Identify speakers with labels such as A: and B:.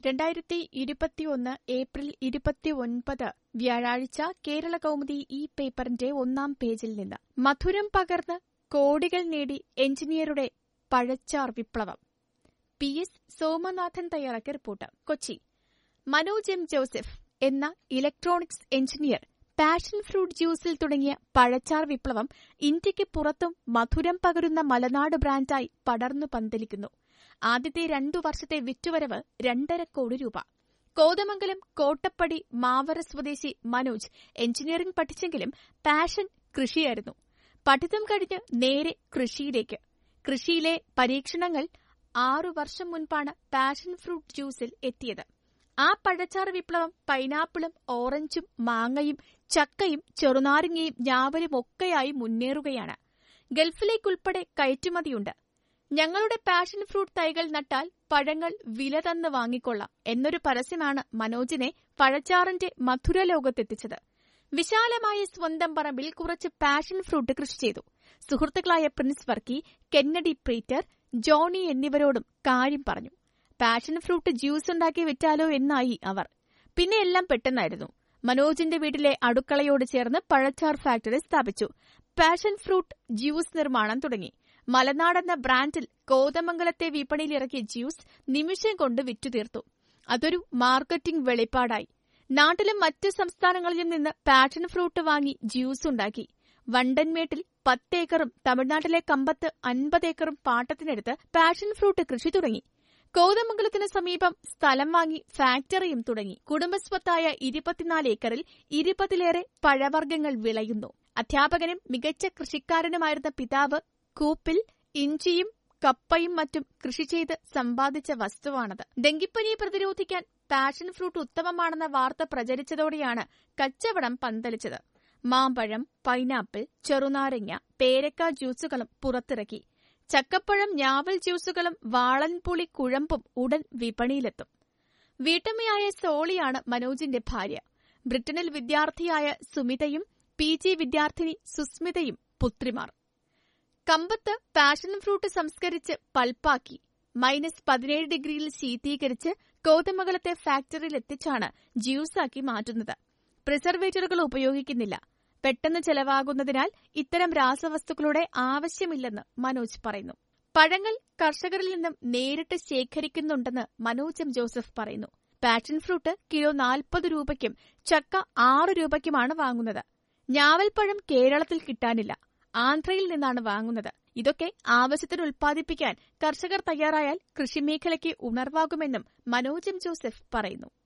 A: രണ്ടായിരത്തി ഇരുപത്തിയൊന്ന് ഏപ്രിൽ ഇരുപത്തിയൊൻപത് വ്യാഴാഴ്ച കേരള കൗമുദി ഈ പേപ്പറിന്റെ ഒന്നാം പേജിൽ നിന്ന് മധുരം പകർന്ന് കോടികൾ നേടി എഞ്ചിനീയറുടെ പഴച്ചാർ വിപ്ലവം പി എസ് സോമനാഥൻ തയ്യാറാക്കിയ റിപ്പോർട്ട് കൊച്ചി മനോജ് എം ജോസഫ് എന്ന ഇലക്ട്രോണിക്സ് എഞ്ചിനീയർ പാഷൻ ഫ്രൂട്ട് ജ്യൂസിൽ തുടങ്ങിയ പഴച്ചാർ വിപ്ലവം ഇന്ത്യയ്ക്ക് പുറത്തും മധുരം പകരുന്ന മലനാട് ബ്രാൻഡായി പടർന്നു പന്തലിക്കുന്നു ആദ്യത്തെ രണ്ടു വർഷത്തെ വിറ്റുവരവ് രണ്ടര കോടി രൂപ കോതമംഗലം കോട്ടപ്പടി മാവറ സ്വദേശി മനോജ് എഞ്ചിനീയറിംഗ് പഠിച്ചെങ്കിലും പാഷൻ കൃഷിയായിരുന്നു പഠിത്തം കഴിഞ്ഞ് നേരെ കൃഷിയിലേക്ക് കൃഷിയിലെ പരീക്ഷണങ്ങൾ ആറു വർഷം മുൻപാണ് പാഷൻ ഫ്രൂട്ട് ജ്യൂസിൽ എത്തിയത് ആ പഴച്ചാർ വിപ്ലവം പൈനാപ്പിളും ഓറഞ്ചും മാങ്ങയും ചക്കയും ചെറുനാരങ്ങയും ഞാവലും ഒക്കെയായി മുന്നേറുകയാണ് ഗൾഫിലേക്കുൾപ്പെടെ കയറ്റുമതിയുണ്ട് ഞങ്ങളുടെ പാഷൻ ഫ്രൂട്ട് തൈകൾ നട്ടാൽ പഴങ്ങൾ വില തന്ന് വാങ്ങിക്കൊള്ളാം എന്നൊരു പരസ്യമാണ് മനോജിനെ പഴച്ചാറിന്റെ മധുര ലോകത്തെത്തിച്ചത് വിശാലമായ സ്വന്തം പറമ്പിൽ കുറച്ച് പാഷൻ ഫ്രൂട്ട് കൃഷി ചെയ്തു സുഹൃത്തുക്കളായ പ്രിൻസ് വർക്കി കെന്നഡി പ്രീറ്റർ ജോണി എന്നിവരോടും കാര്യം പറഞ്ഞു പാഷൻ ഫ്രൂട്ട് ജ്യൂസ് ഉണ്ടാക്കി വിറ്റാലോ എന്നായി അവർ പിന്നെ എല്ലാം പെട്ടെന്നായിരുന്നു മനോജിന്റെ വീട്ടിലെ അടുക്കളയോട് ചേർന്ന് പഴച്ചാർ ഫാക്ടറി സ്ഥാപിച്ചു പാഷൻ ഫ്രൂട്ട് ജ്യൂസ് നിർമ്മാണം തുടങ്ങി മലനാടെന്ന ബ്രാൻഡിൽ കോതമംഗലത്തെ വിപണിയിലിറക്കിയ ജ്യൂസ് നിമിഷം കൊണ്ട് വിറ്റുതീർത്തു അതൊരു മാർക്കറ്റിംഗ് വെളിപ്പാടായി നാട്ടിലും മറ്റ് സംസ്ഥാനങ്ങളിലും നിന്ന് പാഷൻ ഫ്രൂട്ട് വാങ്ങി ജ്യൂസ് ഉണ്ടാക്കി വണ്ടൻമേട്ടിൽ പത്ത് ഏക്കറും തമിഴ്നാട്ടിലെ കമ്പത്ത് അൻപത് ഏക്കറും പാട്ടത്തിനെടുത്ത് പാഷൻ ഫ്രൂട്ട് കൃഷി തുടങ്ങി കോതമംഗലത്തിന് സമീപം സ്ഥലം വാങ്ങി ഫാക്ടറിയും തുടങ്ങി കുടുംബസ്വത്തായ ഇരുപത്തിനാല് ഏക്കറിൽ ഇരുപതിലേറെ പഴവർഗ്ഗങ്ങൾ വിളയുന്നു അധ്യാപകനും മികച്ച കൃഷിക്കാരനുമായിരുന്ന പിതാവ് കൂപ്പിൽ ഇഞ്ചിയും കപ്പയും മറ്റും കൃഷി ചെയ്ത് സമ്പാദിച്ച വസ്തുവാണത് ഡെങ്കിപ്പനിയെ പ്രതിരോധിക്കാൻ പാഷൻ ഫ്രൂട്ട് ഉത്തമമാണെന്ന വാർത്ത പ്രചരിച്ചതോടെയാണ് കച്ചവടം പന്തലിച്ചത് മാമ്പഴം പൈനാപ്പിൾ ചെറുനാരങ്ങ പേരക്ക ജ്യൂസുകളും പുറത്തിറക്കി ചക്കപ്പഴം ഞാവൽ ജ്യൂസുകളും വാളൻപുളി കുഴമ്പും ഉടൻ വിപണിയിലെത്തും വീട്ടമ്മയായ സോളിയാണ് മനോജിന്റെ ഭാര്യ ബ്രിട്ടനിൽ വിദ്യാർത്ഥിയായ സുമിതയും പി ജി വിദ്യാർത്ഥിനി സുസ്മിതയും പുത്രിമാർ കമ്പത്ത് പാഷൻ ഫ്രൂട്ട് സംസ്കരിച്ച് പൾപ്പാക്കി മൈനസ് പതിനേഴ് ഡിഗ്രിയിൽ ശീതീകരിച്ച് കോതമംഗലത്തെ ഫാക്ടറിയിൽ എത്തിച്ചാണ് ജ്യൂസാക്കി മാറ്റുന്നത് പ്രിസർവേറ്ററുകൾ ഉപയോഗിക്കുന്നില്ല പെട്ടെന്ന് ചെലവാകുന്നതിനാൽ ഇത്തരം രാസവസ്തുക്കളുടെ ആവശ്യമില്ലെന്ന് മനോജ് പറയുന്നു പഴങ്ങൾ കർഷകരിൽ നിന്നും നേരിട്ട് ശേഖരിക്കുന്നുണ്ടെന്ന് മനോജ് എം ജോസഫ് പറയുന്നു പാഷൻ ഫ്രൂട്ട് കിലോ നാൽപ്പത് രൂപയ്ക്കും ചക്ക ആറ് രൂപയ്ക്കുമാണ് വാങ്ങുന്നത് ഞാവൽപ്പഴം കേരളത്തിൽ കിട്ടാനില്ല ആന്ധ്രയിൽ നിന്നാണ് വാങ്ങുന്നത് ഇതൊക്കെ ആവശ്യത്തിന് ഉൽപ്പാദിപ്പിക്കാൻ കർഷകർ തയ്യാറായാൽ കൃഷിമേഖലയ്ക്ക് ഉണർവാകുമെന്നും മനോജ് എം ജോസഫ് പറയുന്നു